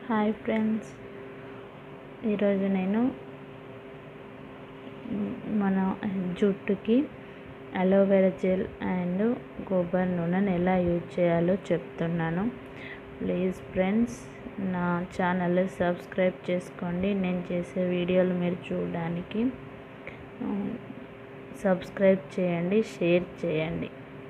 hi friends ఈరోజు నేను మన జుట్టుకి అలోవెరా జెల్ అండ్ కొబ్బరి నూనెను ఎలా యూజ్ చేయాలో చెప్తున్నాను ప్లీజ్ ఫ్రెండ్స్ నా ఛానల్ సబ్స్క్రైబ్ చేసుకోండి నేను చేసే వీడియోలు మీరు చూడడానికి సబ్స్క్రైబ్ చేయండి షేర్ చేయండి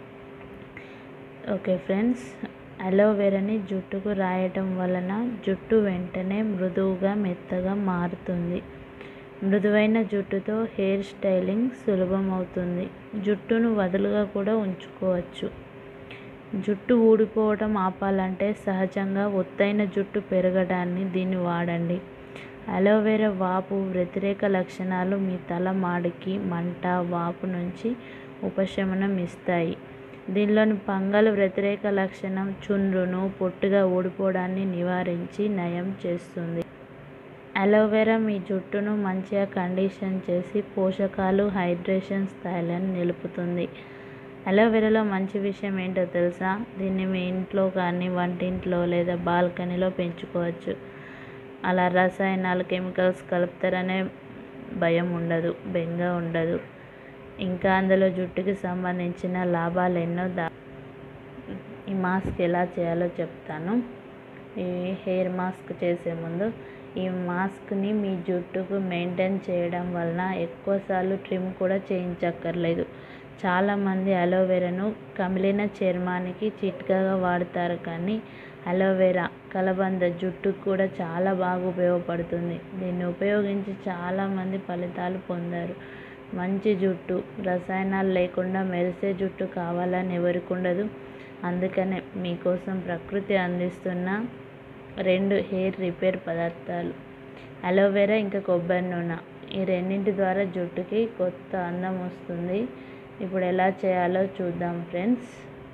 ఓకే ఫ్రెండ్స్ అలోవెరాని జుట్టుకు రాయటం వలన జుట్టు వెంటనే మృదువుగా మెత్తగా మారుతుంది మృదువైన జుట్టుతో హెయిర్ స్టైలింగ్ సులభం అవుతుంది జుట్టును వదులుగా కూడా ఉంచుకోవచ్చు జుట్టు ఊడిపోవటం ఆపాలంటే సహజంగా ఒత్తైన జుట్టు పెరగడాన్ని దీన్ని వాడండి అలోవెరా వాపు వ్యతిరేక లక్షణాలు మీ తల మాడికి మంట వాపు నుంచి ఉపశమనం ఇస్తాయి దీనిలోని పంగల్ వ్యతిరేక లక్షణం చుండ్రును పొట్టుగా ఊడిపోవడాన్ని నివారించి నయం చేస్తుంది అలోవెరా మీ జుట్టును మంచిగా కండిషన్ చేసి పోషకాలు హైడ్రేషన్ స్థాయిలను నిలుపుతుంది అలోవెరాలో మంచి విషయం ఏంటో తెలుసా దీన్ని మీ ఇంట్లో కానీ వంటింట్లో లేదా బాల్కనీలో పెంచుకోవచ్చు అలా రసాయనాలు కెమికల్స్ కలుపుతారనే భయం ఉండదు బెంగ ఉండదు ఇంకా అందులో జుట్టుకి సంబంధించిన లాభాలు ఎన్నో దా ఈ మాస్క్ ఎలా చేయాలో చెప్తాను ఈ హెయిర్ మాస్క్ చేసే ముందు ఈ మాస్క్ని మీ జుట్టుకు మెయింటైన్ చేయడం వలన ఎక్కువసార్లు ట్రిమ్ కూడా చేయించక్కర్లేదు చాలామంది అలోవెరాను కమిలిన చర్మానికి చిట్కాగా వాడతారు కానీ అలోవెరా కలబంద జుట్టుకు కూడా చాలా బాగా ఉపయోగపడుతుంది దీన్ని ఉపయోగించి చాలామంది ఫలితాలు పొందారు మంచి జుట్టు రసాయనాలు లేకుండా మెరిసే జుట్టు కావాలని ఎవరికి ఉండదు అందుకనే మీకోసం ప్రకృతి అందిస్తున్న రెండు హెయిర్ రిపేర్ పదార్థాలు అలోవెరా ఇంకా కొబ్బరి నూనె ఈ రెండింటి ద్వారా జుట్టుకి కొత్త అందం వస్తుంది ఇప్పుడు ఎలా చేయాలో చూద్దాం ఫ్రెండ్స్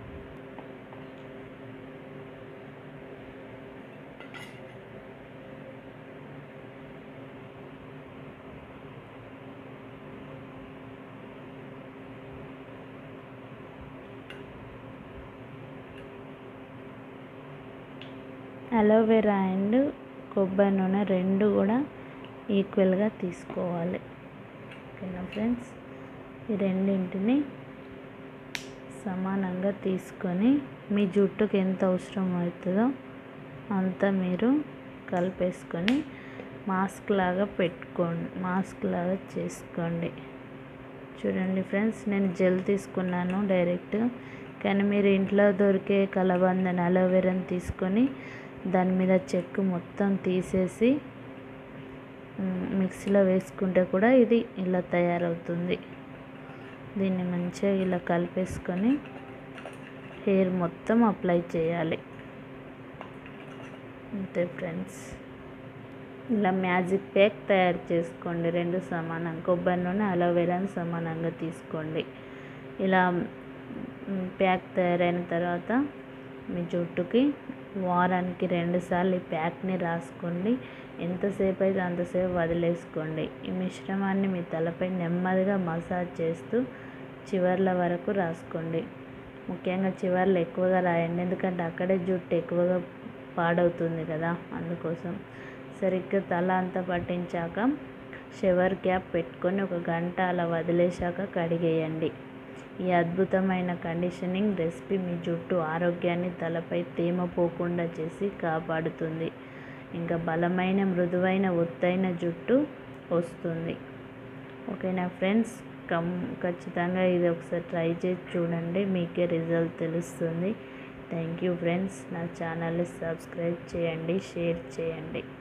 అలోవెరా అండ్ కొబ్బరి నూనె రెండు కూడా ఈక్వల్గా తీసుకోవాలి ఓకేనా ఫ్రెండ్స్ ఈ రెండింటిని సమానంగా తీసుకొని మీ జుట్టుకి ఎంత అవసరం అవుతుందో అంత మీరు కలిపేసుకొని మాస్క్ లాగా పెట్టుకోండి మాస్క్ లాగా చేసుకోండి చూడండి ఫ్రెండ్స్ నేను జెల్ తీసుకున్నాను డైరెక్ట్ కానీ మీరు ఇంట్లో దొరికే కలబందని అలోవెరాని తీసుకొని దాని మీద చెక్కు మొత్తం తీసేసి మిక్సీలో వేసుకుంటే కూడా ఇది ఇలా తయారవుతుంది దీన్ని మంచిగా ఇలా కలిపేసుకొని హెయిర్ మొత్తం అప్లై చేయాలి అంతే ఫ్రెండ్స్ ఇలా మ్యాజిక్ ప్యాక్ తయారు చేసుకోండి రెండు సమానం కొబ్బరి నూనె అలోవెరాని సమానంగా తీసుకోండి ఇలా ప్యాక్ తయారైన తర్వాత మీ జుట్టుకి వారానికి రెండుసార్లు ఈ ప్యాక్ని రాసుకోండి ఎంతసేపు అయితే అంతసేపు వదిలేసుకోండి ఈ మిశ్రమాన్ని మీ తలపై నెమ్మదిగా మసాజ్ చేస్తూ చివర్ల వరకు రాసుకోండి ముఖ్యంగా చివర్లు ఎక్కువగా రాయండి ఎందుకంటే అక్కడే జుట్టు ఎక్కువగా పాడవుతుంది కదా అందుకోసం సరిగ్గా తల అంతా పట్టించాక షవర్ క్యాప్ పెట్టుకొని ఒక గంట అలా వదిలేశాక కడిగేయండి ఈ అద్భుతమైన కండిషనింగ్ రెసిపీ మీ జుట్టు ఆరోగ్యాన్ని తలపై తేమ పోకుండా చేసి కాపాడుతుంది ఇంకా బలమైన మృదువైన ఒత్తైన జుట్టు వస్తుంది ఓకేనా ఫ్రెండ్స్ కమ్ ఖచ్చితంగా ఇది ఒకసారి ట్రై చేసి చూడండి మీకే రిజల్ట్ తెలుస్తుంది థ్యాంక్ యూ ఫ్రెండ్స్ నా ఛానల్ని సబ్స్క్రైబ్ చేయండి షేర్ చేయండి